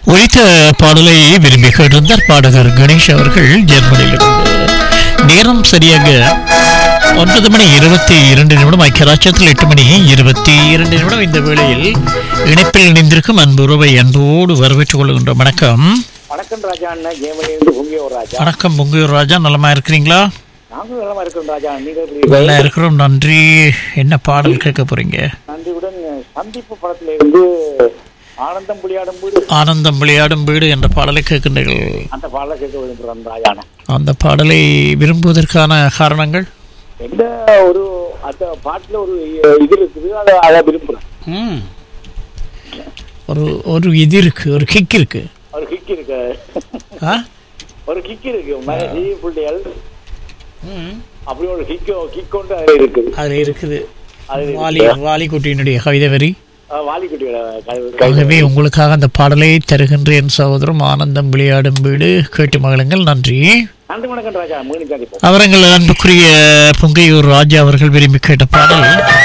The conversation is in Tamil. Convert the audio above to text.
ஒழித்த பாடலை விரும்பி கேட்டிருந்தார் பாடகர் கணேஷ் அவர்கள் ஜெர்மனியிலிருந்து நேரம் சரியாக ஒன்பது மணி இருபத்தி இரண்டு நிமிடம் ஐக்கியராட்சத்தில் எட்டு மணி இருபத்தி இரண்டு நிமிடம் இந்த வேளையில் இணைப்பில் இணைந்திருக்கும் அன்பு உறவை அன்போடு வரவேற்றுக் கொள்கின்றோம் வணக்கம் வணக்கம் ராஜா அண்ணன் ஜெயமணியிலிருந்து பொங்கியோர் ராஜா வணக்கம் பொங்கையூர் ராஜா நலமா இருக்கிறீங்களா நாங்களும் நலமா இருக்கிறோம் ராஜா நீங்க எப்படி நல்லா இருக்கிறோம் நன்றி என்ன பாடல் கேட்க போறீங்க நன்றியுடன் சந்திப்பு படத்துல இருந்து ஆனந்தம் புலியாடும் போது ஆனந்தம் விளையாடும் வீடு என்ற பாடலை கேட்கின்றீர்கள் அந்த பாடலை கேட்க விரும்புகிறோம் ராஜான அந்த பாடலை விரும்புவதற்கான காரணங்கள் எந்த ஒரு அந்த பாட்டுல ஒரு இது இருக்குது அதை அதை விரும்புறேன் ஒரு ஒரு இது இருக்கு ஒரு கிக் இருக்கு ஒரு கிக் இருக்கு ஆ ஒரு கிக் இருக்கு மகசி புள்ளிகள் அப்படி ஒரு கிக் கிக் கொண்டு அது இருக்குது அதுல இருக்குது அது வாலி வாலிக்குட்டியினுடைய கவிதை வரி அஹ் வாலிக்குட்டியோட கை- கை- ஆகவே உங்களுக்காக அந்த பாடலை தருகின்றேன் சகோதரம் ஆனந்தம் விளையாடும் வீடு கேட்டு மகளுங்கள் நன்றி நன்றி வணக்கம் ராஜா மீண்டும் சந்திப்போம் அவர்கள் அன்புக்குரிய பொங்கையூர் ராஜா அவர்கள் விரும்பி கேட்ட பாடல்